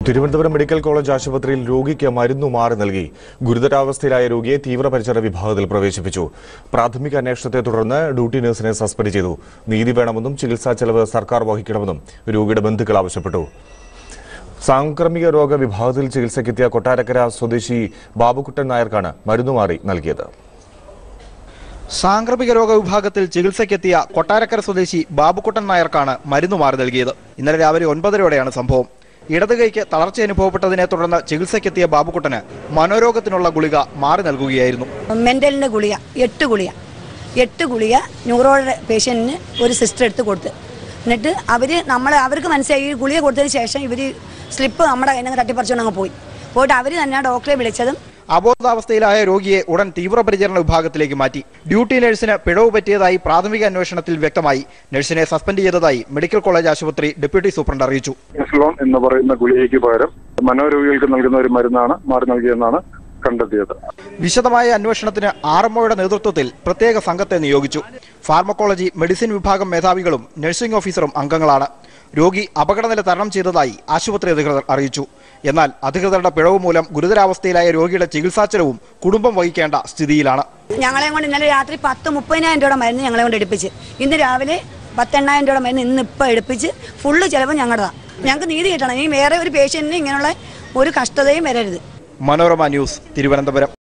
Thiruvananthapuram medical college ആശുപത്രിയിൽ രോഗിക്ക് മരുന്നു മാറി നൽകി ഗുരുതരാവസ്ഥയിലായ രോഗിയെ തീവ്രപരിചരണ വിഭാഗത്തിൽ പ്രവേശിപ്പിച്ചു പ്രാഥമിക അന്വേഷണത്തെ തുടർന്ന് ഡ്യൂട്ടി നഴ്സിനെ സസ്പെൻഡ് ചെയ്തു നീതി വേണമെന്നും ചികിത്സാ ചെലവ് സർക്കാർ വഹിക്കണമെന്നും രോഗിയുടെ ബന്ധുക്കൾ ആവശ്യപ്പെട്ടു സാംക്രമിക രോഗ വിഭാഗത്തിൽ ചികിത്സയ്ക്കെത്തിയ കൊട്ടാരക്കര സ്വദേശി ബാബുക്കുട്ടൻ നായർക്കാണ് മരുന്നു മാറി നൽകിയത് സാംക്രമിക രോഗ വിഭാഗത്തിൽ ചികിത്സയ്ക്കെത്തിയ കൊട്ടാരക്കര സ്വദേശി ബാബുക്കുട്ടൻ നായർക്കാണ് മരുന്ന് മാറി നൽകിയത് ഇന്നലെ രാവിലെ ഒൻപതരയോടെയാണ് സംഭവം ഇടത് കൈക്ക് തളർച്ച അനുഭവപ്പെട്ടതിനെ തുടർന്ന് ചികിത്സയ്ക്കെത്തിയ ബാബുക്കുട്ടന് മനോരോഗത്തിനുള്ള ഗുളിക മാറി നൽകുകയായിരുന്നു മെന്റലിന്റെ ഗുളിക എട്ട് ഗുളിക എട്ട് ഗുളിക ന്യൂറോയുടെ പേഷ്യന്റിന് ഒരു സിസ്റ്റർ എടുത്ത് കൊടുത്ത് എന്നിട്ട് അവര് നമ്മൾ അവർക്ക് മനസ്സിലായി ഈ ഗുളിക കൊടുത്തതിന് ശേഷം ഇവര് സ്ലിപ്പ് നമ്മുടെ കയ്യിൽ നിന്ന് തട്ടിപ്പറിച്ചുകൊണ്ട് അങ്ങ് പോയി പോയിട്ട് അവര് തന്നെ ഡോക്ടറെ വിളിച്ചതും അബോധാവസ്ഥയിലായ രോഗിയെ ഉടൻ തീവ്രപരിചരണ വിഭാഗത്തിലേക്ക് മാറ്റി ഡ്യൂട്ടി നഴ്സിന് പിഴവ് പറ്റിയതായി പ്രാഥമിക അന്വേഷണത്തിൽ വ്യക്തമായി നഴ്സിനെ സസ്പെൻഡ് ചെയ്തതായി മെഡിക്കൽ കോളേജ് ആശുപത്രി ഡെപ്യൂട്ടി സൂപ്രണ്ട് അറിയിച്ചു ഇൻസുലോൺ എന്ന് പറയുന്ന ഗുളികയ്ക്ക് പകരം മനോരോഗികൾക്ക് നൽകുന്ന ഒരു മരുന്നാണ് മാറി നൽകിയെന്നാണ് കണ്ടെത്തിയത് വിശദമായ അന്വേഷണത്തിന് ആർ എംഒയുടെ നേതൃത്വത്തിൽ പ്രത്യേക സംഘത്തെ നിയോഗിച്ചു ഫാർമക്കോളജി മെഡിസിൻ വിഭാഗം മേധാവികളും നഴ്സിംഗ് ഓഫീസറും അംഗങ്ങളാണ് രോഗി അപകടനില തരണം ചെയ്തതായി ആശുപത്രി അധികൃതർ അറിയിച്ചു എന്നാൽ അധികൃതരുടെ പിഴവ് മൂലം ഗുരുതരാവസ്ഥയിലായ രോഗിയുടെ ചികിത്സാ ചെലവും കുടുംബം വഹിക്കേണ്ട സ്ഥിതിയിലാണ് ഞങ്ങളെ കൊണ്ട് ഇന്നലെ രാത്രി പത്ത് മുപ്പതിനായിരം രൂപയുടെ മരുന്ന് ഞങ്ങളെ കൊണ്ട് എടുപ്പിച്ച് ഇന്ന് രാവിലെ പത്തെണ്ണായിരം രൂപയുടെ മരുന്ന് ഇന്ന് ഇപ്പം എടുപ്പിച്ച് ഫുള്ള് ചിലവ് ഞങ്ങളുടെതാണ് ഞങ്ങൾക്ക് നീതി കിട്ടണം ഇനി വേറെ ഒരു പേഷ്യന്റിന് ഇങ്ങനെയുള്ള ഒരു കഷ്ടതയും വരരുത് മനോരമ ന്യൂസ് തിരുവനന്തപുരം